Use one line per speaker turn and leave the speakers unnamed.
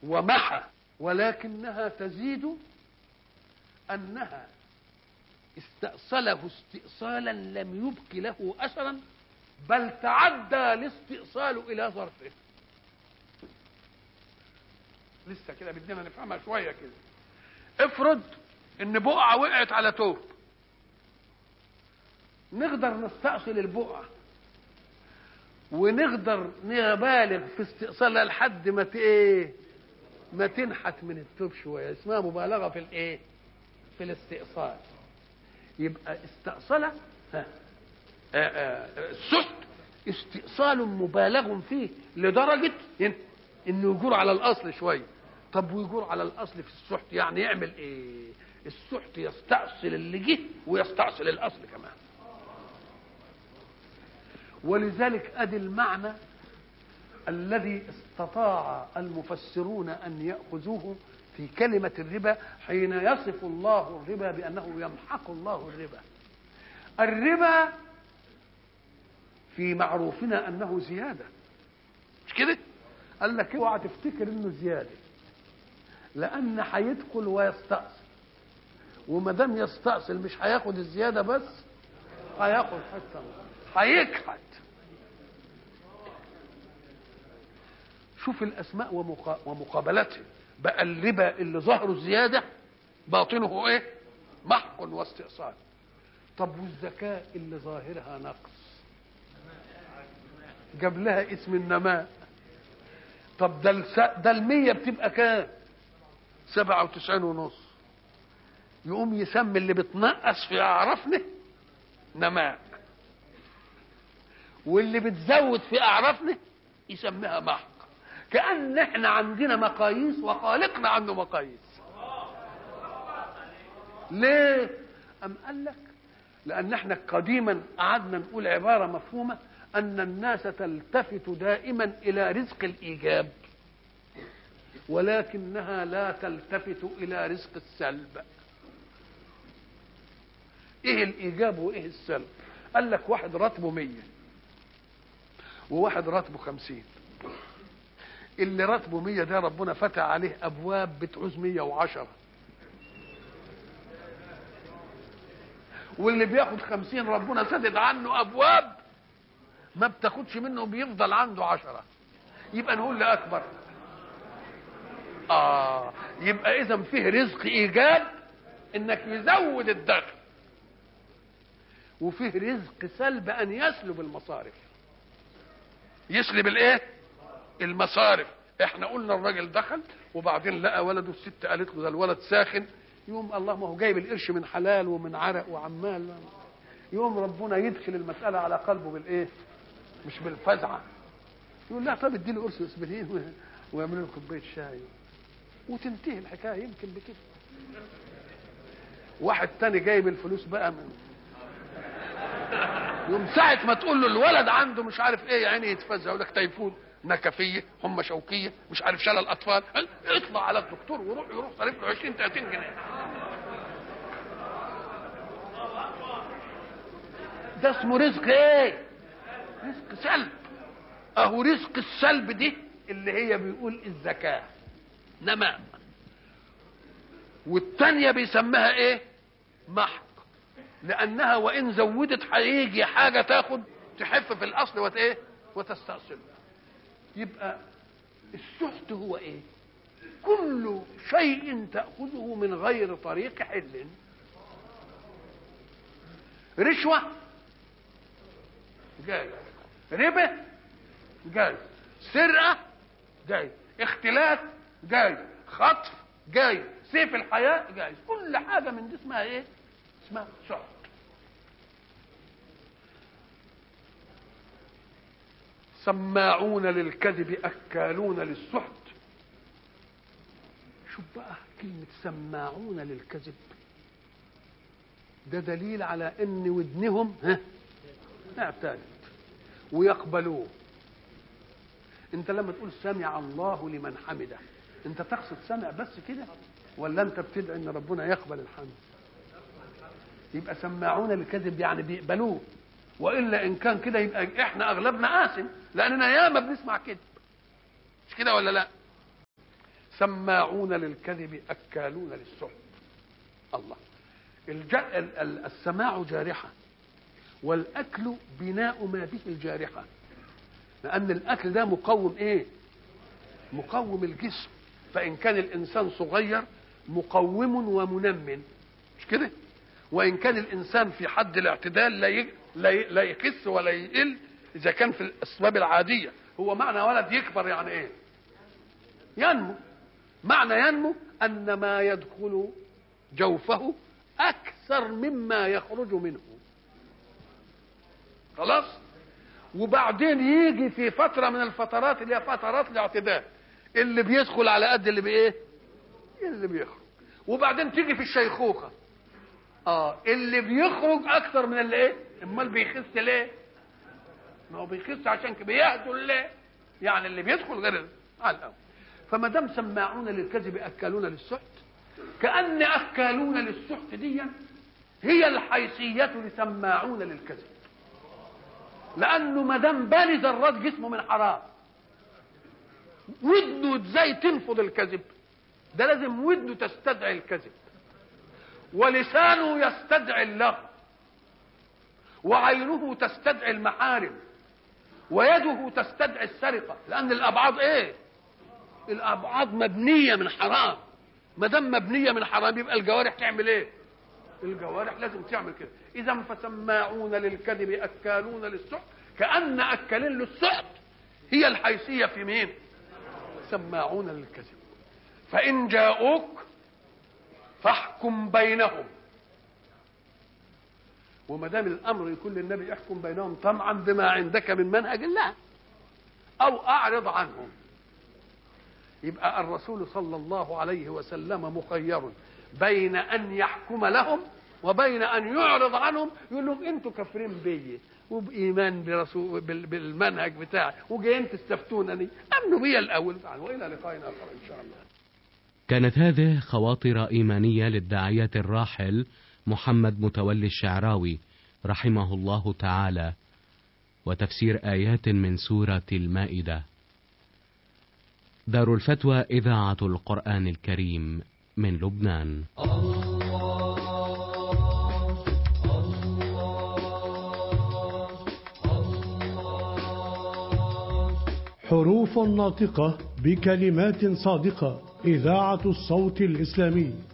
ومحى ولكنها تزيد انها استأصله استئصالا لم يبق له اثرا بل تعدى الاستئصال الى ظرفه لسه كده بدنا نفهمها شويه كده افرض ان بقعه وقعت على توب نقدر نستأصل البقعه ونقدر نبالغ في استئصالها لحد ما ت- ايه ما تنحت من التوب شويه اسمها مبالغه في الايه في الاستئصال يبقى استأصل ها آه، آه، السحت استئصال مبالغ فيه لدرجة إن إنه يجور على الأصل شوية طب ويجور على الأصل في السحت يعني يعمل إيه؟ السحت يستأصل اللي جه ويستأصل الأصل كمان ولذلك أدي المعنى الذي استطاع المفسرون أن يأخذوه في كلمة الربا حين يصف الله الربا بأنه يمحق الله الربا الربا في معروفنا أنه زيادة مش كده قال لك اوعى تفتكر انه زيادة لأن هيدخل ويستأصل وما دام يستأصل مش هياخد الزيادة بس هياخد حتى هيكحت شوف الاسماء ومقا... ومقابلتها بقى الربا اللي ظهره زياده باطنه ايه محق واستئصال طب والزكاه اللي ظاهرها نقص جاب لها اسم النماء طب ده الس... ده المية بتبقى كام سبعة وتسعين ونص يقوم يسمي اللي بتنقص في اعرافنا نماء واللي بتزود في اعرافنا يسميها محق كأن احنا عندنا مقاييس وخالقنا عنه مقاييس ليه أم قال لك لأن احنا قديما قعدنا نقول عبارة مفهومة أن الناس تلتفت دائما إلى رزق الإيجاب ولكنها لا تلتفت إلى رزق السلب إيه الإيجاب وإيه السلب قال لك واحد راتبه مية وواحد راتبه خمسين اللي راتبه مية ده ربنا فتح عليه أبواب بتعوز مية وعشرة واللي بياخد خمسين ربنا سدد عنه أبواب ما بتاخدش منه بيفضل عنده عشرة يبقى نقول لأكبر آه يبقى إذا فيه رزق إيجاب إنك يزود الدخل وفيه رزق سلب أن يسلب المصارف يسلب الإيه؟ المصارف احنا قلنا الراجل دخل وبعدين لقى ولده الست قالت له ده الولد ساخن يوم الله ما هو جايب القرش من حلال ومن عرق وعمال يوم ربنا يدخل المسألة على قلبه بالإيه؟ مش بالفزعة يقول لا طب اديله قرص اسبرين ويعمل له كوباية شاي وتنتهي الحكاية يمكن بكده واحد تاني جايب الفلوس بقى من يوم ساعة ما تقول له الولد عنده مش عارف ايه يا عيني يتفزع يقول لك تيفون نكفيه حمى شوكيه مش عارف شلل اطفال اطلع على الدكتور وروح يروح صارف له 20 30 جنيه ده اسمه رزق ايه رزق سلب اهو رزق السلب دي اللي هي بيقول الزكاه نماء والتانية بيسميها ايه محق لانها وان زودت هيجي حاجه تاخد تحف في الاصل وت ايه وتستأصله يبقى السحت هو ايه كل شيء تأخذه من غير طريق حل رشوة جاي ربا جاي سرقة جاي اختلاف جاي خطف جاي سيف الحياة جاي كل حاجة من دي اسمها ايه اسمها سحت سماعون للكذب اكالون للسحت شوف بقى كلمة سماعون للكذب ده دليل على ان ودنهم ها اعتادت ويقبلوه انت لما تقول سمع الله لمن حمده انت تقصد سمع بس كده ولا انت بتدعي ان ربنا يقبل الحمد يبقى سماعون للكذب يعني بيقبلوه والا ان كان كده يبقى احنا اغلبنا قاسم لاننا ياما بنسمع كذب مش كده ولا لا سماعون للكذب اكالون للسحت الله الج... ال- ال- السماع جارحه والاكل بناء ما به الجارحه لان الاكل ده مقوم ايه مقوم الجسم فان كان الانسان صغير مقوم ومنمن مش كده وان كان الانسان في حد الاعتدال لا ي... لا, ي... لا يخس ولا يقل اذا كان في الاسباب العاديه هو معنى ولد يكبر يعني ايه ينمو معنى ينمو ان ما يدخل جوفه اكثر مما يخرج منه خلاص وبعدين يجي في فتره من الفترات اللي هي فترات الاعتدال اللي بيدخل على قد اللي بايه اللي بيخرج وبعدين تيجي في الشيخوخه اه اللي بيخرج اكثر من اللي ايه امال بيخس ليه ما هو بيخس عشان كده بيهدل ليه يعني اللي بيدخل غير على الاول فما دام سماعون للكذب اكالون للسحت كان اكالون للسحت دي هي الحيثيه لسماعون للكذب لانه ما دام باني ذرات جسمه من حرام ودنه ازاي تنفض الكذب ده لازم ودنه تستدعي الكذب ولسانه يستدعي اللغو وعينه تستدعي المحارم ويده تستدعي السرقه لان الابعاد ايه الابعاد مبنيه من حرام ما دام مبنيه من حرام يبقى الجوارح تعمل ايه الجوارح لازم تعمل كده اذا فسماعون للكذب اكالون للسحت كان اكلين للسحت هي الحيثيه في مين سماعون للكذب فان جاءوك فاحكم بينهم وما دام الامر يكون للنبي يحكم بينهم طمعا بما عندك من منهج الله او اعرض عنهم يبقى الرسول صلى الله عليه وسلم مخير بين ان يحكم لهم وبين ان يعرض عنهم يقول لهم انتوا كافرين بيا وبايمان برسول بال- بالمنهج بتاعي وجايين تستفتونني امنوا بيا الاول والى لقاء اخر ان شاء الله
كانت هذه خواطر إيمانية للداعية الراحل محمد متولي الشعراوي رحمه الله تعالى وتفسير آيات من سورة المائدة دار الفتوى إذاعة القرآن الكريم من لبنان
حروف ناطقة بكلمات صادقة إذاعة الصوت الإسلامي